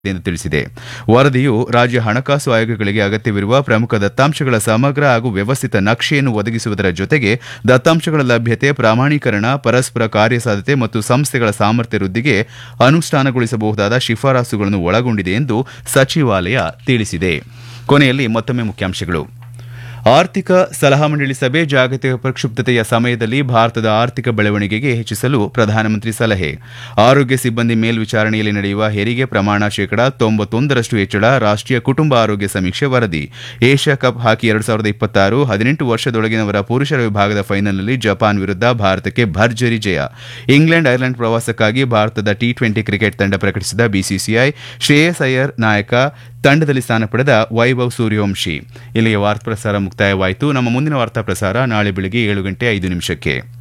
ಎಂದು ತಿಳಿಸಿದೆ ವರದಿಯು ರಾಜ್ಯ ಹಣಕಾಸು ಆಯೋಗಗಳಿಗೆ ಅಗತ್ಯವಿರುವ ಪ್ರಮುಖ ದತ್ತಾಂಶಗಳ ಸಮಗ್ರ ಹಾಗೂ ವ್ಯವಸ್ಥಿತ ನಕ್ಷೆಯನ್ನು ಒದಗಿಸುವುದರ ಜೊತೆಗೆ ದತ್ತಾಂಶಗಳ ಲಭ್ಯತೆ ಪ್ರಾಮಾಣೀಕರಣ ಪರಸ್ಪರ ಕಾರ್ಯಸಾಧ್ಯತೆ ಮತ್ತು ಸಂಸ್ಥೆಗಳ ಸಾಮರ್ಥ್ಯ ವೃದ್ಧಿಗೆ ಅನುಷ್ಠಾನಗೊಳಿಸಬಹುದಾದ ಶಿಫಾರಸುಗಳನ್ನು ಒಳಗೊಂಡಿದೆ ಎಂದು ಸಚಿವಾಲಯ ತಿಳಿಸಿದೆ ಕೊನೆಯಲ್ಲಿ ಮತ್ತೊಮ್ಮೆ ಮುಖ್ಯಾಂಶಗಳು ಆರ್ಥಿಕ ಸಲಹಾ ಮಂಡಳಿ ಸಭೆ ಜಾಗತಿಕ ಪ್ರಕ್ಷುಬ್ಧತೆಯ ಸಮಯದಲ್ಲಿ ಭಾರತದ ಆರ್ಥಿಕ ಬೆಳವಣಿಗೆಗೆ ಹೆಚ್ಚಿಸಲು ಪ್ರಧಾನಮಂತ್ರಿ ಸಲಹೆ ಆರೋಗ್ಯ ಸಿಬ್ಬಂದಿ ಮೇಲ್ವಿಚಾರಣೆಯಲ್ಲಿ ನಡೆಯುವ ಹೆರಿಗೆ ಪ್ರಮಾಣ ಶೇಕಡಾ ತೊಂಬತ್ತೊಂದರಷ್ಟು ಹೆಚ್ಚಳ ರಾಷ್ಟೀಯ ಕುಟುಂಬ ಆರೋಗ್ಯ ಸಮೀಕ್ಷೆ ವರದಿ ಏಷ್ಯಾ ಕಪ್ ಹಾಕಿ ಎರಡು ಸಾವಿರದ ಇಪ್ಪತ್ತಾರು ಹದಿನೆಂಟು ವರ್ಷದೊಳಗಿನವರ ಪುರುಷರ ವಿಭಾಗದ ಫೈನಲ್ನಲ್ಲಿ ಜಪಾನ್ ವಿರುದ್ಧ ಭಾರತಕ್ಕೆ ಭರ್ಜರಿ ಜಯ ಇಂಗ್ಲೆಂಡ್ ಐರ್ಲೆಂಡ್ ಪ್ರವಾಸಕ್ಕಾಗಿ ಭಾರತದ ಟಿ ಟ್ವೆಂಟಿ ಕ್ರಿಕೆಟ್ ತಂಡ ಪ್ರಕಟಿಸಿದ ಬಿಸಿಸಿಐ ಶ್ರೇಯಸ್ ಅಯ್ಯರ್ ನಾಯಕ ತಂಡದಲ್ಲಿ ಸ್ಥಾನ ಪಡೆದ ವೈಭವ್ ಸೂರ್ಯವಂಶಿ ಇಲ್ಲಿಗೆ ವಾರ್ತಾ ಪ್ರಸಾರ ಮುಕ್ತಾಯವಾಯಿತು ನಮ್ಮ ಮುಂದಿನ ವಾರ್ತಾ ಪ್ರಸಾರ ನಾಳೆ ಬೆಳಗ್ಗೆ ಏಳು ಗಂಟೆ ಐದು ನಿಮಿಷಕ್ಕೆ